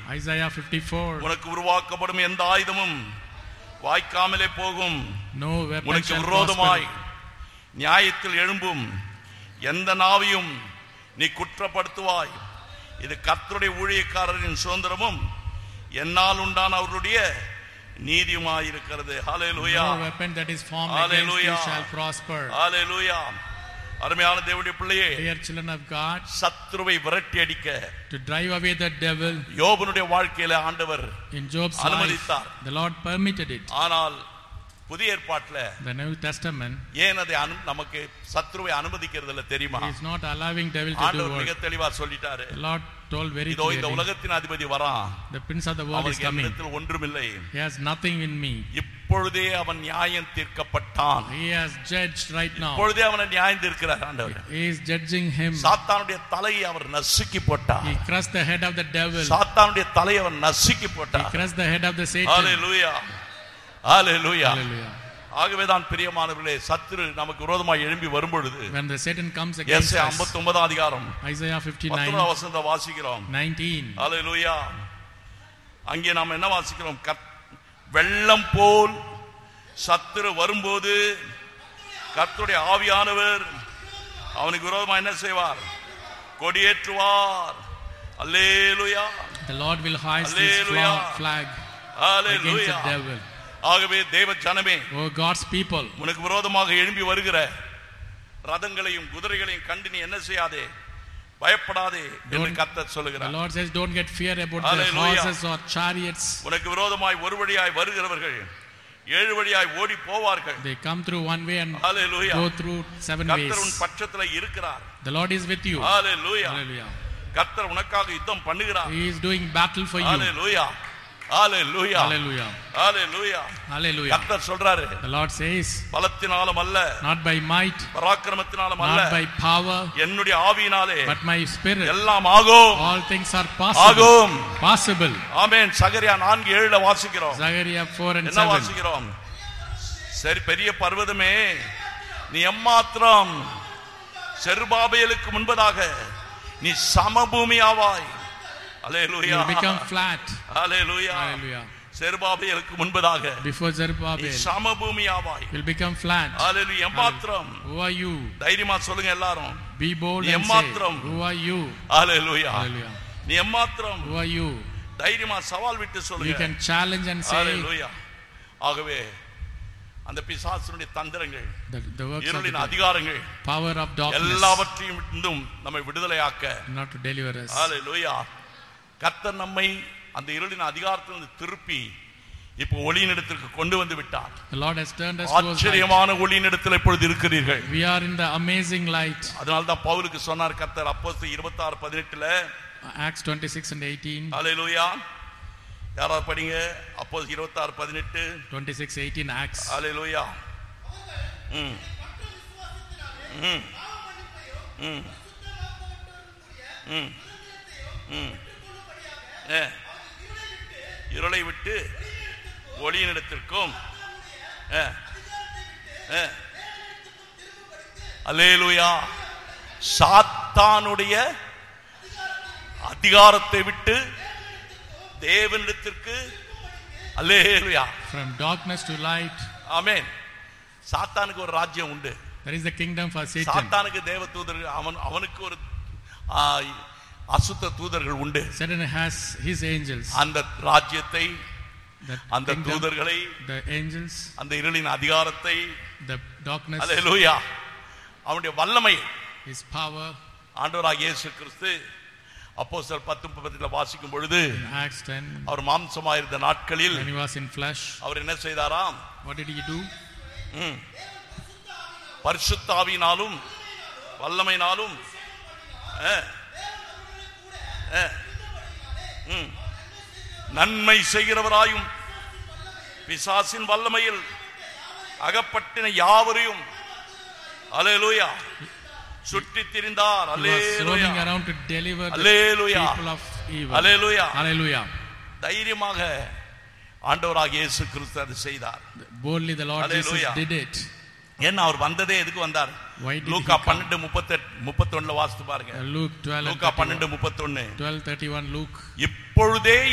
Isaiah 54. உனக்கு உருவாக்கப்படும் எந்த ஆயுதமும் வாய்க்காமலே போகும் No weapon உனக்கு shall விரோதமாய் prosper. நியாயத்தில் எழும்பும் எந்த நாவையும் நீ குற்றப்படுத்துவாய் இது கர்த்தருடைய ஊழியக்காரரின் சுதந்திரமும் என்னால் உண்டான அவருடைய நீதியுமாயிருக்கிறது ஹalleluya No weapon that is formed against you Hallelujah. shall prosper. ஹalleluya அருமையான தேவனுடைய பிள்ளையே Dear children of God, சத்துருவை விரட்டி அடிக்க to drive away the devil யோபனுடைய வாழ்க்கையில ஆண்டவர் in Job's life, அனுமதித்தார். the Lord permitted it. ஆனால் புதிய ஏற்பாட்டுல The New Testament ஏன் அதை அனு நமக்கு சத்ருவை அனுமதிக்கிறது இல்ல தெரியுமா is not allowing devil to do ஆண்டவர் மிக work. தெளிவா சொல்லிட்டாரு The Lord told very இதோ இந்த clearly, உலகத்தின் அதிபதி வரான் the prince of the world is அவனுக்கு coming. என்னிடத்தில் ஒன்றுமில்லை He has nothing in me. இப்பொழுதே அவன் நியாயம் தீர்க்கப்பட்டான் He has judged right now. இப்பொழுதே அவனை நியாயம் தீர்க்கிறார் ஆண்டவர் He is judging him. சாத்தானுடைய தலையை அவர் நசுக்கி போட்டார் He crushed the head of the devil. சாத்தானுடைய தலையை அவர் நசுக்கி He போட்டார் crushed the head of the Satan. Hallelujah hallelujah Hallelujah. ஆகவேதான் பிரியமானவர்களே சத்துரு நமக்கு விரோதமாய் எழும்பி வரும்பொழுது When the Satan comes against us us, ஐம்பத்தி ஒன்பதாம் அதிகாரம் Isaiah 59, பத்தொன்பதாம் வசனத்தை வாசிக்கிறோம் 19. ஹalleluya அங்கே நாம் என்ன வாசிக்கிறோம் கத்- வெள்ளம் போல் சத்துரு வரும்போது கர்த்தருடைய ஆவியானவர் அவனுக்கு விரோதமா என்ன செய்வார் கொடியேற்றுவார் அல்லேலுயா The Lord will hoist his Hallelujah. fla- flag against hallelujah the devil. ஆகவே தேவ ஜனமே Oh God's people, உனக்கு விரோதமாக எழும்பி வருகிற ரதங்களையும் குதிரைகளையும் கண்டு நீ என்ன செய்யாதே பயப்படாதே என்று Don't- கர்த்தர் the சொல்லுகிறார் Lord says, don't get fear about the Hallelujah. horses or chariots. உனக்கு விரோதமாய் ஒரு வழியாய் வருகிறவர்கள் ஏழு வழியாய் ஓடி போவார்கள் They come through one way and hallelujah go through seven கர்த்தர் உன் ways. பட்சத்துல இருக்கிறார் The Lord is with you. Hallelujah Hallelujah. கர்த்தர் உனக்காக யுத்தம் பண்ணுகிறார் He is doing battle for you. Hallelujah hallelujah Hallelujah. Hallelujah Hallelujah. கர்த்தர் சொல்றாரு The Lord says, பலத்தினாலும் அல்ல not by might, பராக்கிரமத்தினாலும் அல்ல not by power, என்னுடைய ஆவியினாலே but my spirit. எல்லாம் ஆகும் All things are possible. ஆகும் Possible. ஆமென் சகரியா நான்கு ஏழுல வாசிக்கிறோம் Zechariah 4 and என்ன 7. வாசிக்கிறோம் சரி பெரிய பர்வதமே நீ எம்மாத்திரம் செருபாபேலுக்கு முன்பதாக நீ சமபூமி ஆவாய் You hallelujah will become flat. Hallelujah Hallelujah. செருபாபேலுக்கு முன்பதாக Before நீ Zerubbabel, சமபூமி ஆவாய் you will become flat. அல்லேலூயா எம்மாத்திரம் Who are you? தைரியமா சொல்லுங்க எல்லாரும் Be bold நீ and say, எம்மாத்திரம். Who are you? Hallelujah Hallelujah. நீ எம்மாத்திரம் Who are you? தைரியமா சவால் விட்டு You சொல்லுங்க can challenge and say, அல்லேலூயா ஆகவே அந்த பிசாசனுடைய தந்திரங்கள் the, the works of இருளின் the அதிகாரங்கள் power of darkness எல்லாவற்றையும் இருந்தும் நம்மை விடுதலையாக்க not to deliver us. ஹalleluya கர்த்தர் நம்மை அந்த இருளின் அதிகாரத்திலிருந்து திருப்பி இப்போ ஒளியினிடத்திற்கு கொண்டு வந்து விட்டார் The Lord has turned us towards light. ஆச்சரியமான ஒளியினிடத்தில் இப்பொழுது இருக்கிறீர்கள் We are in the amazing light. அதனால தான் பவுலுக்கு சொன்னார் கர்த்தர் அப்போஸ்தலர் 26 பதினெட்டுல Acts 26 and 18. ஹalleluya யாராவது படிங்க அப்போஸ் 26 பதினெட்டு 26, 18 Acts. ஹalleluya ம் ம் ம் ம் ம் ஏ இருளை விட்டு ஒளியினிடத்திற்கும் ஏ ஏ அல்லேலூயா சாத்தானுடைய அதிகாரத்தை விட்டு தேவனிடத்திற்கு அல்லேலூயா From darkness to light, ஆமென் சாத்தானுக்கு ஒரு ராஜ்யம் உண்டு there is the kingdom for Satan. சாத்தானுக்கு தேவ தூதர்கள் அவன் அவனுக்கு ஒரு ஆ, அசுத்த தூதர்கள் உண்டு Satan has his angels. அந்த ராஜ்யத்தை The அந்த kingdom, தூதர்களை the angels, அந்த இருளின் அதிகாரத்தை the darkness, அல்லேலூயா அவனுடைய வல்லமை his power. ஆண்டவராக இயேசு கிறிஸ்து அப்போஸ்தலர் பத்து முப்பத்தில் வாசிக்கும் பொழுது In Acts 10, அவர் மாம்சமாயிருந்த நாட்களில் when he was in flesh, அவர் என்ன செய்தாராம் what did he do? ம். பரிசுத்தாவினாலும் வல்லமையினாலும் ஆ, ஆ, ம். நன்மை செய்கிறவராயும் பிசாசின் வல்லமையில் அகப்பட்டின யாவரையும் அலேலூயா சுற்றித் திரிந்தார் He was roaming hallelujah around to deliver the Hallelujah. people of evil. Hallelujah Hallelujah. தைரியமாக ஆண்டவராக இயேசு கிறிஸ்து அதை செய்தார் Boldly the Lord Jesus Hallelujah. did it. ஏன்னா அவர் வந்ததே எதுக்கு வந்தார் Why did he Luca come? பன்னெண்டு முப்பத்தெட்டு முப்பத்தொன்னுல வாசித்து பாருங்க Uh, Luke 12 and லூக்கா 31. பன்னெண்டு முப்பத்தொன்னு 12, 31 Luke. இப்பொழுதே